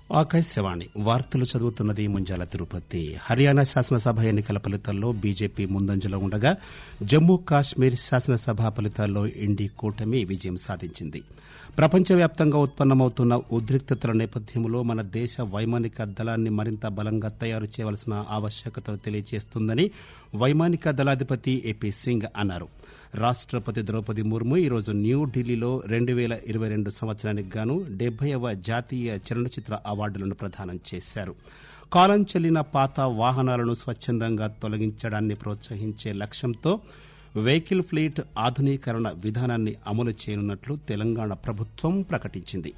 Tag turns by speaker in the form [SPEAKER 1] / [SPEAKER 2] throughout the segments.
[SPEAKER 1] ఆకాశవాణి వార్తలు చదువుతున్నది ముంజాల తిరుపతి హర్యానా శాసనసభ ఎన్నికల ఫలితాల్లో బీజేపీ ముందంజలో ఉండగా జమ్మూ కాశ్మీర్ శాసనసభ ఫలితాల్లో ఇండి కూటమి విజయం సాధించింది ప్రపంచవ్యాప్తంగా ఉత్పన్నమవుతున్న ఉద్రిక్తతల నేపథ్యంలో మన దేశ వైమానిక దళాన్ని మరింత బలంగా తయారు చేయవలసిన ఆవశ్యకతను తెలియజేస్తుందని వైమానిక దళాధిపతి ఏపీ సింగ్ అన్నారు రాష్టపతి ద్రౌపది ముర్ము ఈరోజు న్యూఢిల్లీలో రెండు వేల ఇరవై రెండు సంవత్సరానికి గాను డెబ్బైవ జాతీయ చలనచిత్ర అవార్డులను ప్రదానం చేశారు కాలం చెల్లిన పాత వాహనాలను స్వచ్ఛందంగా తొలగించడాన్ని ప్రోత్సహించే లక్ష్యంతో వెహికల్ ఫ్లీట్ ఆధునీకరణ విధానాన్ని అమలు చేయనున్నట్లు తెలంగాణ ప్రభుత్వం ప్రకటించింది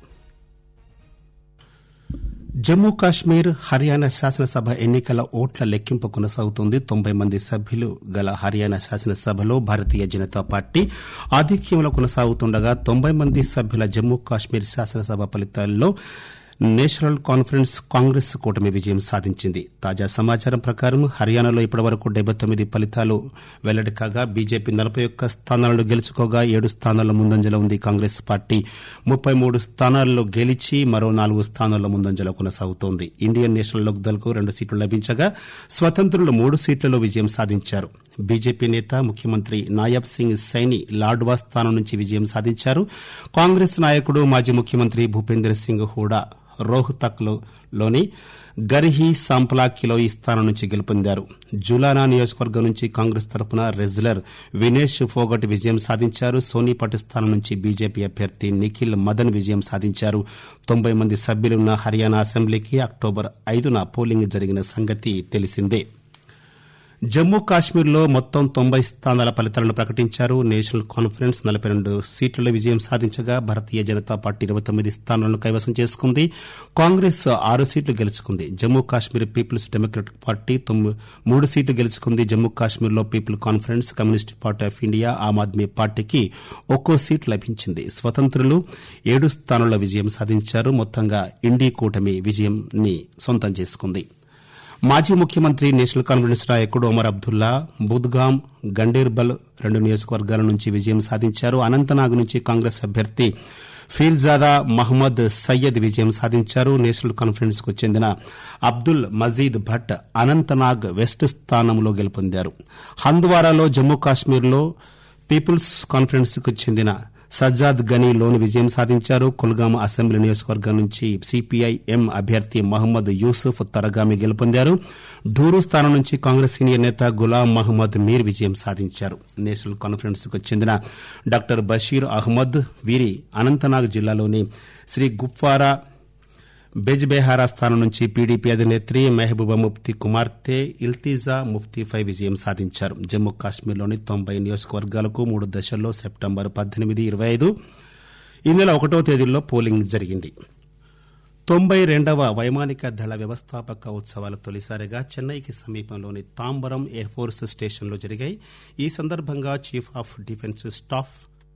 [SPEAKER 1] జమ్మూ కాశ్మీర్ హర్యానా శాసనసభ ఎన్నికల ఓట్ల లెక్కింపు కొనసాగుతుంది తొంభై మంది సభ్యులు గల హర్యానా శాసనసభలో భారతీయ జనతా పార్టీ ఆధిక్యంలో కొనసాగుతుండగా తొంభై మంది సభ్యుల జమ్మూ కాశ్మీర్ శాసనసభ ఫలితాల్లో నేషనల్ కాన్ఫరెన్స్ కాంగ్రెస్ కూటమి విజయం సాధించింది తాజా సమాచారం ప్రకారం హర్యానాలో ఇప్పటివరకు డెబ్బై తొమ్మిది ఫలితాలు వెల్లడి కాగా బీజేపీ నలభై ఒక్క స్థానాలను గెలుచుకోగా ఏడు స్థానాల్లో ముందంజలో ఉంది కాంగ్రెస్ పార్టీ ముప్పై మూడు స్థానాల్లో గెలిచి మరో నాలుగు స్థానాల్లో ముందంజలో కొనసాగుతోంది ఇండియన్ నేషనల్ లోక్ దళ్ కు రెండు సీట్లు లభించగా స్వతంత్రులు మూడు సీట్లలో విజయం సాధించారు బీజేపీ నేత ముఖ్యమంత్రి నాయబ్ సింగ్ సైని లాడ్వా స్థానం నుంచి విజయం సాధించారు కాంగ్రెస్ నాయకుడు మాజీ ముఖ్యమంత్రి భూపేందర్ సింగ్ హూడా రోహ్తక్ లోని గర్హి సాంప్లా కిలోయి స్థానం నుంచి గెలుపొందారు జులానా నియోజకవర్గం నుంచి కాంగ్రెస్ తరఫున రెజ్లర్ వినేష్ ఫోగట్ విజయం సాధించారు సోనీపట్ స్థానం నుంచి బీజేపీ అభ్యర్థి నిఖిల్ మదన్ విజయం సాధించారు తొంభై మంది సభ్యులున్న హర్యానా అసెంబ్లీకి అక్టోబర్ ఐదున పోలింగ్ జరిగిన సంగతి తెలిసిందే జమ్మూ కాశ్మీర్లో మొత్తం తొంభై స్థానాల ఫలితాలను ప్రకటించారు నేషనల్ కాన్ఫరెన్స్ నలభై రెండు సీట్లలో విజయం సాధించగా భారతీయ జనతా పార్టీ ఇరవై తొమ్మిది స్థానాలను కైవసం చేసుకుంది కాంగ్రెస్ ఆరు సీట్లు గెలుచుకుంది Jammu Kashmir peoples democratic party మూడు సీట్లు గెలుచుకుంది జమ్మూ కాశ్మీర్లో people conference communist party of India Aam Aadmi పార్టీకి ఒక్కో సీటు లభించింది స్వతంత్రులు ఏడు స్థానాల్లో విజయం సాధించారు మొత్తంగా ఇండీ కూటమి విజయంని సొంతం చేసుకుంది మాజీ ముఖ్యమంత్రి నేషనల్ కాన్ఫరెన్స్ నాయకుడు ఒమర్ అబ్దుల్లా బుద్గాం గండేర్బల్ రెండు నియోజకవర్గాల నుంచి విజయం సాధించారు అనంతనాగ్ నుంచి కాంగ్రెస్ అభ్యర్థి ఫీల్జాదా మహ్మద్ సయ్యద్ విజయం సాధించారు నేషనల్ కాన్ఫరెన్స్ కు చెందిన అబ్దుల్ మజీద్ భట్ అనంతనాగ్ వెస్ట్ స్థానంలో గెలుపొందారు హంద్వారాలో జమ్మూ కాశ్మీర్లో పీపుల్స్ కాన్ఫరెన్స్ కు చెందిన సజ్జాద్ గనీ లోను విజయం సాధించారు కుల్గాం అసెంబ్లీ నియోజకవర్గం నుంచి సిపిఐ ఎం అభ్యర్థి మహమ్మద్ యూసుఫ్ తరగామి గెలుపొందారు ఢూరు స్థానం నుంచి కాంగ్రెస్ సీనియర్ నేత గులాం మహమ్మద్ మీర్ విజయం సాధించారు నేషనల్ కాన్ఫరెన్స్ కు చెందిన డాక్టర్ బషీర్ అహ్మద్ వీరి అనంతనాగ్ జిల్లాలోని శ్రీ గుప్వారా బెజ్బెహారా స్థానం నుంచి పీడీపీ అధినేత్రి మెహబూబా ముఫ్తీ కుమార్తె ఇల్తీజా ముఫ్తీపై విజయం సాధించారు జమ్మూ కాశ్మీర్లోని తొంభై నియోజకవర్గాలకు మూడు దశల్లో సెప్టెంబర్ పద్దెనిమిది ఇరవై ఐదు ఈ నెల ఒకటో తేదీల్లో పోలింగ్ జరిగింది తొంభై రెండవ వైమానిక దళ వ్యవస్థాపక ఉత్సవాలు తొలిసారిగా చెన్నైకి సమీపంలోని తాంబరం ఎయిర్ ఫోర్స్ స్టేషన్లో జరిగాయి ఈ సందర్భంగా chief of defence staff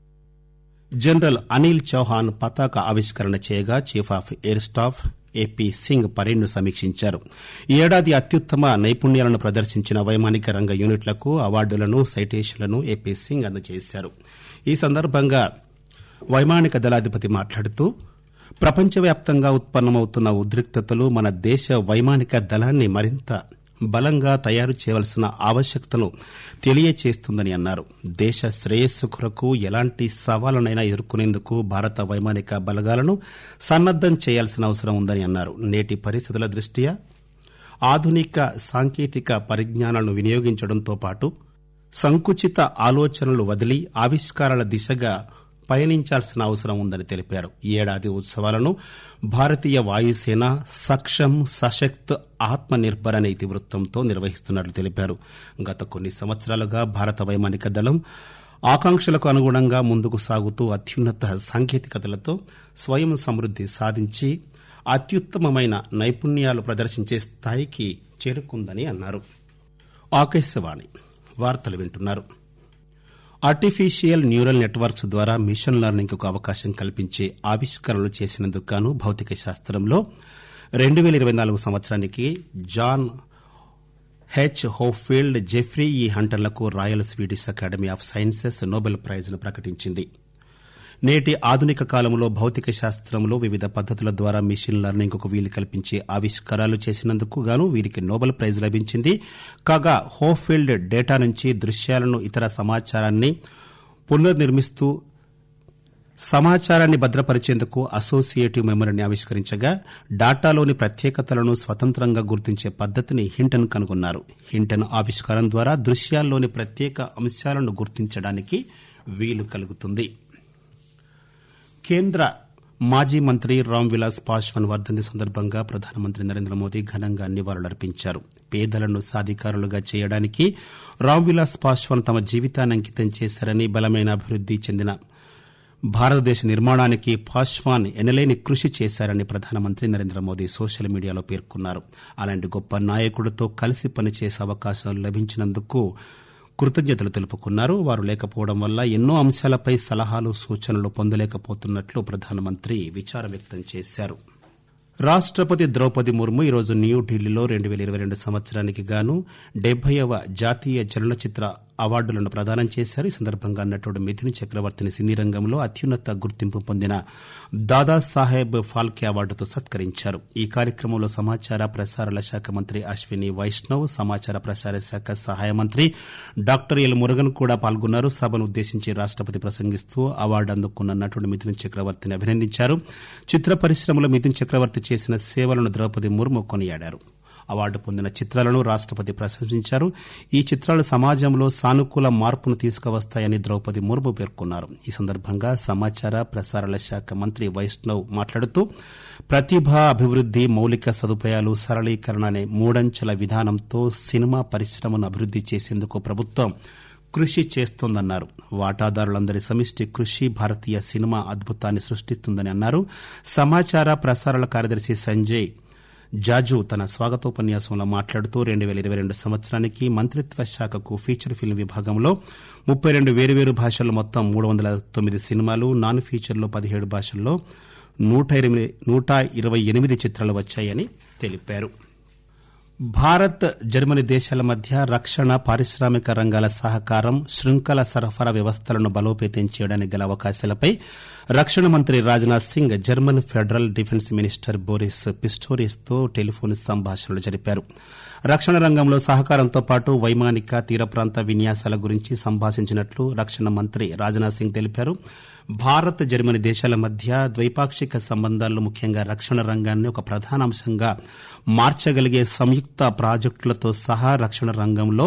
[SPEAKER 1] general Anil Chauhan పతాక ఆవిష్కరణ చేయగా chief of air staff AP Singh పరేడ్ను సమీక్షించారు ఈ ఏడాది అత్యుత్తమ నైపుణ్యాలను ప్రదర్శించిన వైమానిక రంగ యూనిట్లకు అవార్డులను సైటేషన్లను ఏపీ సింగ్ అందజేశారు ఈ సందర్భంగా వైమానిక దళాధిపతి మాట్లాడుతూ ప్రపంచవ్యాప్తంగా ఉత్పన్నమవుతున్న ఉద్రిక్తతలు మన దేశ వైమానిక దళాన్ని మరింత బలంగా తయారు చేయవలసిన ఆవశ్యకతను తెలియచేస్తుందని అన్నారు దేశ శ్రేయస్సు కొరకు ఎలాంటి సవాళ్లనైనా ఎదుర్కొనేందుకు భారత వైమానిక బలగాలను సన్నద్దం చేయాల్సిన అవసరం ఉందని అన్నారు నేటి పరిస్థితుల దృష్ట్యా ఆధునిక సాంకేతిక పరిజ్ఞానాలను వినియోగించడంతో పాటు సంకుచిత ఆలోచనలు వదిలి ఆవిష్కారాల దిశగా పయనించాల్సిన అవసరం ఉందని తెలిపారు ఈ ఏడాది ఉత్సవాలను భారతీయ వాయుసేన సక్షం సశక్త్ ఆత్మ నిర్భర్ అనే ఇతివృత్తంతో నిర్వహిస్తున్నట్లు తెలిపారు గత కొన్ని సంవత్సరాలుగా భారత వైమానిక దళం ఆకాంక్షలకు అనుగుణంగా ముందుకు సాగుతూ అత్యున్నత సాంకేతికతలతో స్వయం సమృద్ది సాధించి అత్యుత్తమమైన నైపుణ్యాలు ప్రదర్శించే స్థాయికి చేరుకుందని అన్నారు ఆకాశవాణి వార్తలు వింటున్నారు ఆర్టిఫిషియల్ న్యూరల్ నెట్వర్క్స్ ద్వారా మిషన్ లెర్నింగ్ కు అవకాశం కల్పించే ఆవిష్కరణలు చేసినందుకు గాను భౌతిక శాస్త్రంలో రెండు పేల ఇరవై నాలుగు సంవత్సరానికి John H Hopfield Geoffrey E హంటర్లకు Royal Swedish Academy of Sciences Nobel ప్రైజ్ను ప్రకటించింది నేటి ఆధునిక కాలంలో భౌతిక శాస్త్రంలో వివిధ పద్దతుల ద్వారా మిషన్ లెర్నింగ్ కు వీలు కల్పించే ఆవిష్కారాలు చేసినందుకు గాను వీరికి నోబెల్ ప్రైజ్ లభించింది కాగా హోఫీల్డ్ డేటా నుంచి దృశ్యాలను ఇతర సమాచారాన్ని పునర్నిర్మిస్తూ సమాచారాన్ని భద్రపరిచేందుకు అసోసియేటివ్ మెమరీని ఆవిష్కరించగా డాటాలోని ప్రత్యేకతలను స్వతంత్రంగా గుర్తించే పద్దతిని హింటన్ కనుగొన్నారు హింటన్ ఆవిష్కారం ద్వారా దృశ్యాల్లోని ప్రత్యేక అంశాలను గుర్తించడానికి వీలు కలుగుతుంది కేంద్ర మాజీ మంత్రి రామ్ విలాస్ పాశ్వాన్ వర్ధంతి సందర్భంగా ప్రధానమంత్రి నరేంద్ర మోదీ ఘనంగా నివాళులర్పించారు పేదలను సాధికారులుగా చేయడానికి రామ్ విలాస్ పాశ్వాన్ తమ జీవితాన్ని అంకితం చేశారని బలమైన అభివృద్ది చెందిన భారతదేశ నిర్మాణానికి పాశ్వాన్ ఎనలేని కృషి చేశారని ప్రధానమంత్రి నరేంద్ర మోదీ సోషల్ మీడియాలో పేర్కొన్నారు అలాంటి గొప్ప నాయకుడితో కలిసి పనిచేసే అవకాశం లభించినందుకు కృతజ్ఞతలు తెలుపుకున్నారు వారు లేకపోవడం వల్ల ఎన్నో అంశాలపై సలహాలు సూచనలు పొందలేకపోతున్నట్లు ప్రధానమంత్రి విచారం వ్యక్తం చేశారు రాష్టపతి ద్రౌపది ముర్ము ఈరోజు న్యూఢిల్లీలో రెండు పేల ఇరవై రెండు సంవత్సరానికి గాను డెబ్బైవ జాతీయ చలనచిత్ర అవార్డులను ప్రదానం చేశారు ఈ సందర్భంగా నటుడు మిథున్ చక్రవర్తిని సినీ రంగంలో అత్యున్నత గుర్తింపు పొందిన దాదాసాహెబ్ ఫాల్కే అవార్డుతో సత్కరించారు ఈ కార్యక్రమంలో సమాచార ప్రసారాల శాఖ మంత్రి అశ్విని వైష్ణవ్ సమాచార ప్రసార శాఖ సహాయ మంత్రి డాక్టర్ ఎల్ మురుగన్ కూడా పాల్గొన్నారు సభను ఉద్దేశించి రాష్టపతి ప్రసంగిస్తూ అవార్డు అందుకున్న నటుడు మిథున్ చక్రవర్తిని అభినందించారు చిత్ర పరిశ్రమలో మిథున్ చక్రవర్తి చేసిన సేవలను ద్రౌపది ముర్ము కొనియాడారు అవార్డు పొందిన చిత్రాలను రాష్టపతి ప్రశంసించారు ఈ చిత్రాలు సమాజంలో సానుకూల మార్పును తీసుకువస్తాయని ద్రౌపది ముర్ము పేర్కొన్నారు ఈ సందర్భంగా సమాచార ప్రసారాల శాఖ మంత్రి వైష్ణవ్ మాట్లాడుతూ ప్రతిభ అభివృద్ది మౌలిక సదుపాయాలు సరళీకరణ అనే మూడంచెల విధానంతో సినిమా పరిశ్రమను అభివృద్ది చేసేందుకు ప్రభుత్వం కృషి చేస్తోందన్నారు వాటాదారులందరి సమిష్టి కృషి భారతీయ సినిమా అద్భుతాన్ని సృష్టిస్తుందని అన్నారు సమాచార ప్రసారాల కార్యదర్శి సంజయ్ జాజు తన స్వాగతోపన్యాసంలో మాట్లాడుతూ రెండు పేల ఇరవై రెండు సంవత్సరానికి మంత్రిత్వ శాఖకు ఫీచర్ ఫిల్మ్ విభాగంలో ముప్పై రెండు వేరువేరు భాషల్లో మొత్తం మూడు వందల తొమ్మిది సినిమాలు నాన్ ఫీచర్లో పదిహేడు భాషల్లో నూట ఇరవై ఎనిమిది చిత్రాలు వచ్చాయని తెలిపారు భారత్ జర్మనీ దేశాల మధ్య రక్షణ పారిశ్రామిక రంగాల సహకారం శృంఖల సరఫరా వ్యవస్థలను బలోపేతం చేయడానికి గల అవకాశాలపై రక్షణ మంత్రి Rajnath Singh German federal defence minister Boris Pistorius తో టెలిఫోన్ సంభాషణలు జరిపారు రక్షణ రంగంలో సహకారంతో పాటు వైమానిక తీర ప్రాంత విన్యాసాల గురించి సంభాషించినట్లు రక్షణ మంత్రి రాజ్నాథ్ సింగ్ తెలిపారు భారత్ జర్మనీ దేశాల మధ్య ద్వైపాక్షిక సంబంధాల్లో ముఖ్యంగా రక్షణ రంగాన్ని ఒక ప్రధాన అంశంగా మార్చగలిగే సంయుక్త ప్రాజెక్టులతో సహా రక్షణ రంగంలో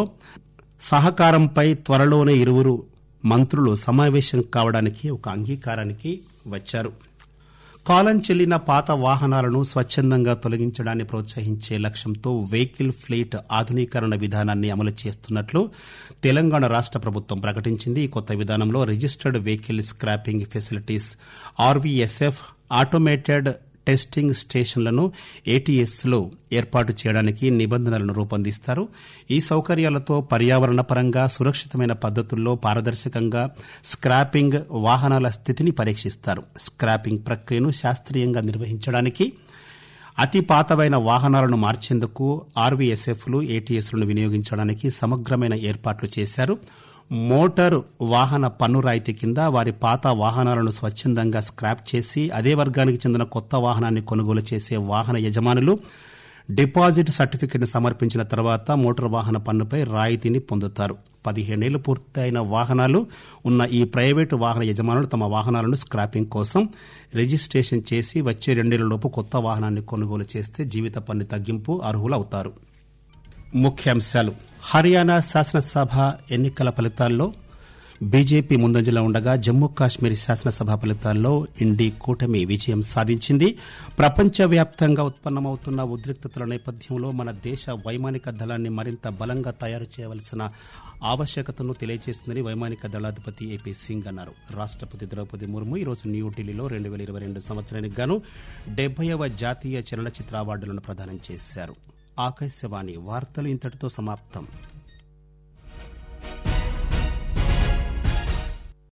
[SPEAKER 1] సహకారంపై త్వరలోనే ఇరువురు మంత్రులు సమావేశం కావడానికి ఒక అంగీకారానికి వచ్చారు కాలం చెల్లిన పాత వాహనాలను స్వచ్చందంగా తొలగించడాన్ని ప్రోత్సహించే లక్ష్యంతో వెహికల్ ఫ్లీట్ ఆధునీకరణ విధానాన్ని అమలు చేస్తున్నట్లు తెలంగాణ రాష్ట ప్రభుత్వం ప్రకటించింది ఈ కొత్త విధానంలో registered vehicle scrapping facilities RVSF automated testing స్టేషన్లను ఏటీఎస్ లో ఏర్పాటు చేయడానికి నిబంధనలను రూపొందిస్తారు ఈ సౌకర్యాలతో పర్యావరణ పరంగా సురక్షితమైన పద్దతుల్లో పారదర్శకంగా స్క్రాపింగ్ వాహనాల స్థితిని పరీక్షిస్తారు స్క్రాపింగ్ ప్రక్రియను శాస్త్రీయంగా నిర్వహించడానికి అతి పాతవైన వాహనాలను మార్చేందుకు ఆర్వీఎస్ఎఫ్లు ఏటీఎస్లను వినియోగించడానికి సమగ్రమైన ఏర్పాట్లు చేశారు మోటారు వాహన పన్ను రాయితీ కింద వారి పాత వాహనాలను స్వచ్చందంగా స్క్రాప్ చేసి అదే వర్గానికి చెందిన కొత్త వాహనాన్ని కొనుగోలు చేసే వాహన యజమానులు డిపాజిట్ సర్టిఫికెట్ను సమర్పించిన తర్వాత మోటారు వాహన పన్నుపై రాయితీని పొందుతారు పదిహేనేళ్లు పూర్తయిన వాహనాలు ఉన్న ఈ ప్రైవేటు వాహన యజమానులు తమ వాహనాలను స్క్రాపింగ్ కోసం రిజిస్ట్రేషన్ చేసి వచ్చే రెండేళ్లలోపు కొత్త వాహనాన్ని కొనుగోలు చేస్తే జీవిత పన్ను తగ్గింపు అర్హులవుతారు ముఖ్యాంశాలు హర్యానా శాసనసభ ఎన్నికల ఫలితాల్లో బీజేపీ ముందంజలో ఉండగా జమ్మూ కాశ్మీర్ శాసనసభ ఫలితాల్లో ఇండి కూటమి విజయం సాధించింది ప్రపంచవ్యాప్తంగా ఉత్పన్నమవుతున్న ఉద్రిక్తతల నేపథ్యంలో మన దేశ వైమానిక దళాన్ని మరింత బలంగా తయారు చేయవలసిన ఆవశ్యకతను తెలియజేస్తుందని వైమానిక దళాధిపతి ఏపీ సింగ్ అన్నారు రాష్టపతి ద్రౌపది ముర్ము ఈరోజు న్యూఢిల్లీలో రెండు వేల ఇరవై రెండు సంవత్సరానికి గాను డెబ్బైవ జాతీయ చలనచిత్ర అవార్డులను ప్రదానం చేశారు ఆకాశవాణి వార్తలు ఇంతటితో సమాప్తం